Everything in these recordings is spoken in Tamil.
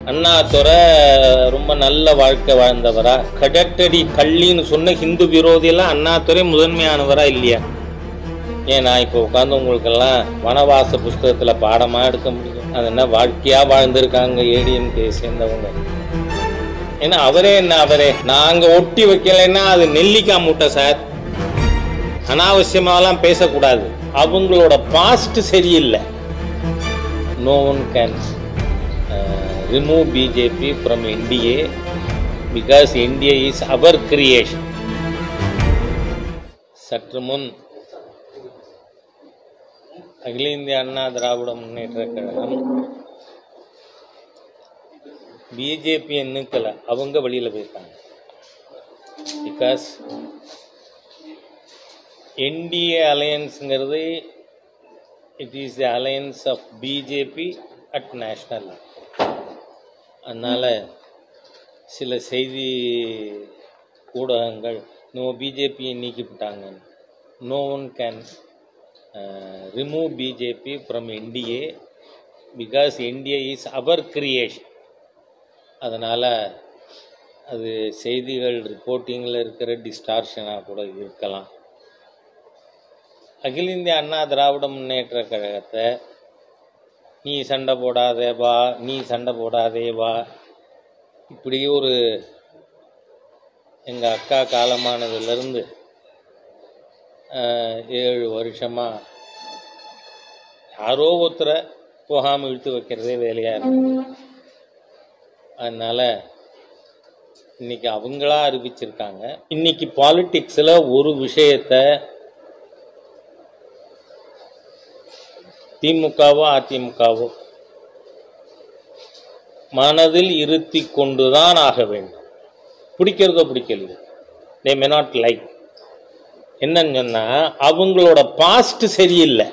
அண்ணாதுரை ரொம்ப நல்ல வாழ்க்கை வாழ்ந்தவரா கடட்டடி கள்ளின்னு சொன்ன ஹிந்து விரோதியெல்லாம் அண்ணாதுரை முதன்மையானவரா இல்லையா ஏன் நான் இப்போ உட்காந்து உங்களுக்கெல்லாம் வனவாச புஸ்தகத்துல பாடமா எடுக்க முடியும் அது என்ன வாழ்க்கையா வாழ்ந்திருக்காங்க ஏடிஎம்கே சேர்ந்தவங்க ஏன்னா அவரே என்ன அவரே நாங்க ஒட்டி வைக்கலைன்னா அது நெல்லிக்காய் மூட்டை சார் அனாவசியமாலாம் பேசக்கூடாது அவங்களோட பாஸ்ட் சரியில்லை no one can remove BJP from NDA because NDA is our creation சற்று முன் அகில இந்திய அண்ணா திராவிட முன்னேற்ற கழகம் பிஜேபி எண்ணுக்கல அவங்க வழியில் போயிருக்காங்க பிகாஸ் என்டிஏ அலையன்ஸுங்கிறது it is the alliance of BJP at national அதனால் சில செய்தி ஊடகங்கள் நோ பிஜேபியை நீக்கிவிட்டாங்க no one can remove BJP from NDA because NDA is our creation அதனால் அது செய்திகள் ரிப்போர்ட்டிங்கில் இருக்கிற டிஸ்டார்ஷனாக கூட இருக்கலாம் அகில இந்திய அண்ணா திராவிட முன்னேற்ற கழகத்தை நீ சண்டை போடாதே வா நீ சண்டை போடாதே வா இப்படி ஒரு எங்கள் அக்கா காலமானதுலேருந்து ஏழு வருஷமாக யாரோ ஒருத்தரை போகாமல் இழுத்து வைக்கிறதே வேலையாக இருக்கு அதனால் இன்னைக்கு அவங்களா அறிவிச்சிருக்காங்க இன்னைக்கு பாலிடிக்ஸில் ஒரு விஷயத்தை திமுகவோ அதிமுகவோ மனதில் இருத்தி கொண்டுதான் ஆக வேண்டும் பிடிக்கிறதோ பிடிக்கலையோ தே மே நாட் லைக் என்னன்னு சொன்னா அவங்களோட பாஸ்ட் சரியில்லை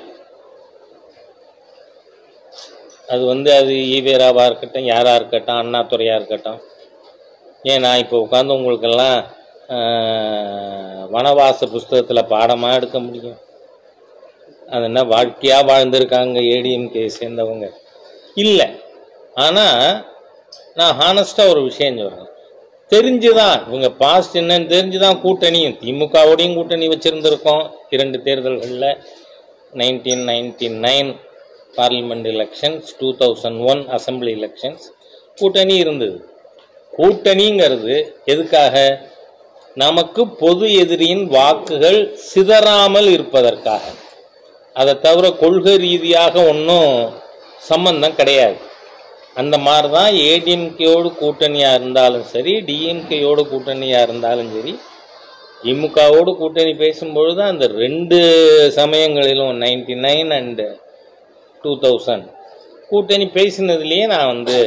அது வந்து அது ஈவேராவா இருக்கட்டும் யாரா இருக்கட்டும் அண்ணாதுரையா இருக்கட்டும் ஏன் நான் இப்போ உட்காந்து உங்களுக்கெல்லாம் ஆஹ், வனவாச புஸ்தகத்துல பாடமா எடுக்க முடியும் அது என்ன வாழ்க்கையா வாழ்ந்திருக்காங்க ஏடிஎம்கே சேர்ந்தவங்க இல்லை ஆனா நான் ஹானஸ்டா ஒரு விஷயம் சொல்றேன் தெரிஞ்சுதான் இவங்க பாஸ்ட் என்னன்னு தெரிஞ்சுதான் கூட்டணியும் திமுகவோடையும் கூட்டணி வச்சிருந்திருக்கோம் இரண்டு தேர்தல்களில் nineteen ninety nine parliament elections two thousand one assembly elections கூட்டணி இருந்தது கூட்டணிங்கிறது எதுக்காக நமக்கு பொது எதிரியின் வாக்குகள் சிதறாமல் இருப்பதற்காக அதை தவிர கொள்கை ரீதியாக ஒன்றும் சம்பந்தம் கிடையாது அந்த மாதிரி தான் ஏடிஎம்கேயோடு கூட்டணியாக இருந்தாலும் சரி டிஎம்கேயோடு கூட்டணியாக இருந்தாலும் சரி திமுகவோடு கூட்டணி பேசும்பொழுது அந்த ரெண்டு சமயங்களிலும் ninety nine and two thousand கூட்டணி பேசினதுலேயே நான் வந்து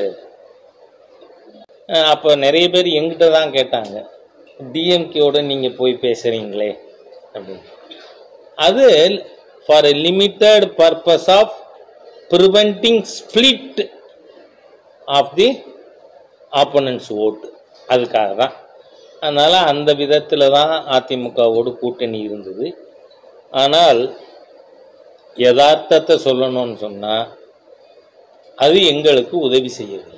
அஹ், அப்போ நிறைய பேர் எங்கிட்ட தான் கேட்டாங்க டிஎம்கேயோட நீங்கள் போய் பேசுகிறீங்களே அப்படின்னு அது for a limited purpose of preventing split of the opponents ஓட்டு அதுக்காக தான் அதனால் அந்த விதத்தில் தான் அதிமுகவோடு கூட்டணி இருந்தது ஆனால் யதார்த்தத்தை சொல்லணும்னு சொன்னால் அது எங்களுக்கு உதவி செய்யவில்லை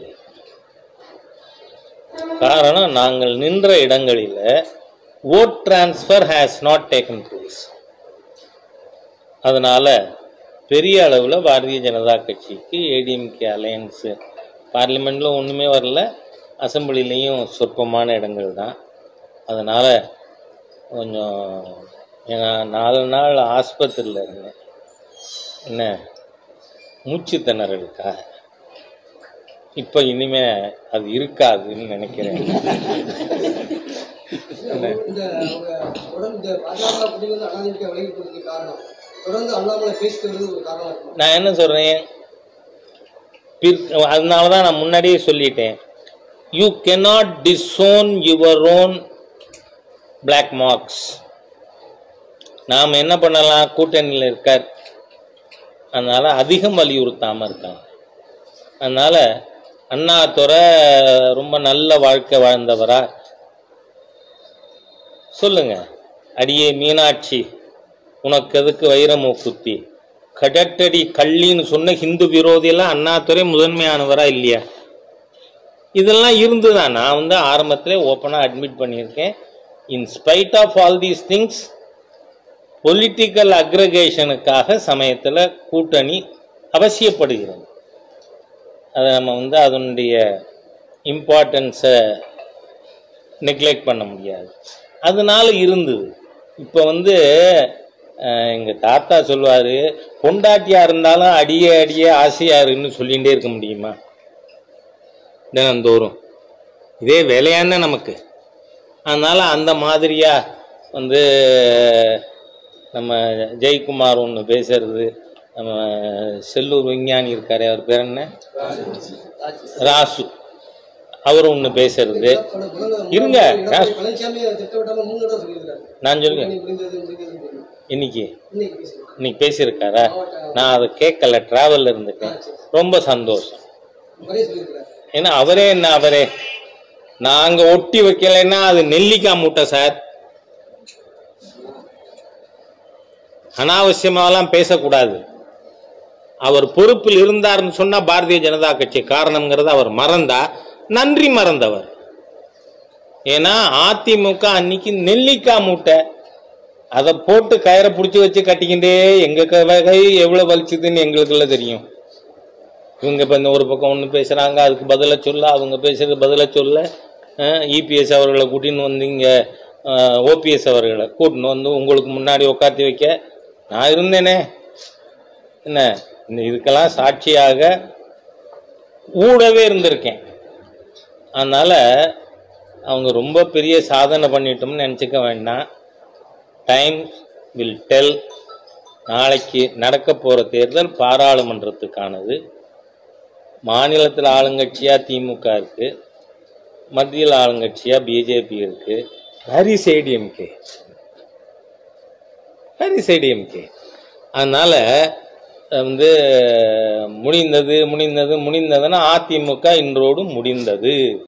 காரணம் நாங்கள் நின்ற இடங்களில் vote transfer has not taken place அதனால பெரிய அளவில் பாரதிய ஜனதா கட்சிக்கு ஏடிஎம்கே அலையன்ஸு பார்லிமெண்ட்டில் ஒன்றுமே வரல அசம்பிளிலையும் சொற்பமான இடங்கள் தான் அதனால் கொஞ்சம் ஏன்னா நாலு நாள் ஆஸ்பத்திரியில் இருந்தேன் என்ன மூச்சு திணறலுக்கா இப்போ இனிமே அது இருக்காதுன்னு நினைக்கிறேன் என்ன இந்த அவங்க உடம்பு இந்த பாஜக அப்படிங்கிறது அண்ணாதிமுக விலகி போறதுக்கு காரணம் தொடர்ந்து அண்ணாமலை பேசிட்டு வருது ஒரு காரணம் இருக்கும் நான் என்ன சொல்றேன் பிற் அதனால தான் நான் முன்னாடியே சொல்லிட்டேன் you cannot disown your own black marks நாம் என்ன பண்ணலாம் கூட்டணியில் இருக்கார் அதனால அதிகம் வலியுறுத்தாமல் இருக்காங்க அதனால அண்ணாதுரை ரொம்ப நல்ல வாழ்க்கை வாழ்ந்தவரா சொல்லுங்க அடியே மீனாட்சி உனக்கு எதுக்கு வைரமோ குத்தி கடட்டடி கள்ளின்னு சொன்ன ஹிந்து விரோதியெல்லாம் அண்ணாதுரை முதன்மையானவரா இல்லையா இதெல்லாம் இருந்துதான் நான் வந்து ஆரம்பத்திலே ஓப்பனாக அட்மிட் பண்ணியிருக்கேன் in spite of all these things political அக்ரகேஷனுக்காக சமயத்தில் கூட்டணி அவசியப்படுகிறது அதை நம்ம வந்து அதனுடைய இம்பார்ட்டன்ஸை நெக்லெக்ட் பண்ண முடியாது அதனால இருந்தது இப்போ வந்து எங்கள் தாத்தா சொல்லுவார் பொண்டாட்டியாக இருந்தாலும் அடியே அடியே ஆசையாருன்னு சொல்லிகிட்டே இருக்க முடியுமா தினந்தோறும் இதே வேலையானே நமக்கு அதனால் அந்த மாதிரியாக வந்து நம்ம ஜெயக்குமார் ஒன்று பேசுறது நம்ம செல்லூர் விஞ்ஞானி இருக்காரு அவர் பேர் என்ன ராசு அவர் ஒன்று பேசுறது இருங்க. பழனிசாமி திட்டவட்டமா மூணு தடவை சொல்லியிருக்காரு நான் சொல்லுங்க கூட்டணி முடிந்தது முடிந்தது முடிந்தது. இன்னைக்கு இன்னைக்கு பேசுறேன் இன்னைக்கு பேசியிருக்காரா நான் அதை கேட்கல டிராவலில் இருந்துட்டேன் ரொம்ப சந்தோஷம் முறையே சொல்லியிருக்காரு ஏன்னா அவரே என்ன அவரே நாங்க ஒட்டி வைக்கலைன்னா அது நெல்லிக்காய் மூட்டை சார் அனாவசியமாலாம் பேசக்கூடாது அவர் பொறுப்பில் இருந்தார்னு சொன்னா பாரதிய ஜனதா கட்சி காரணம்ங்கிறத அவர் மறந்தா நன்றி மறந்தவர் ஏன்னா அதிமுக அன்னைக்கு நெல்லிக்காய் மூட்டை அதை போட்டு கயிறை பிடிச்சி வச்சு கட்டிக்கிட்டே எங்க க- கை எவ்வளவு வலிச்சுதுன்னு எங்களுக்குள்ள தெரியும் இவங்க இப்போ இந்த ஒரு பக்கம் ஒன்று பேசுகிறாங்க அதுக்கு பதிலை சொல்ல அவங்க பேசுறது பதிலை சொல்ல இபிஎஸ் அவர்களை கூட்டின்னு வந்து இங்கே ஓபிஎஸ் அவர்களை கூட்டின்னு வந்து உங்களுக்கு முன்னாடி உட்காத்தி வைக்க நான் இருந்தேனே என்ன இந்த இதுக்கெல்லாம் சாட்சியாக ஊடவே இருந்திருக்கேன் அதனால் அவங்க ரொம்ப பெரிய சாதனை பண்ணிட்டோம்னு நினச்சிக்க வேண்டாம் டைம் வில் டெல் நாளைக்கு நடக்க போகிற தேர்தல் பாராளுமன்றத்துக்கானது மாநிலத்தில் ஆளுங்கட்சியா திமுக இருக்கு மத்தியில் ஆளுங்கட்சியா பிஜேபி இருக்கு ஹரி சைடிஎம்கே ஹரி சைடிஎம்கே அதனால அஹ், வந்து முடிந்தது முடிந்தது முடிந்ததுன்னா அதிமுக இன்றோடு முடிந்தது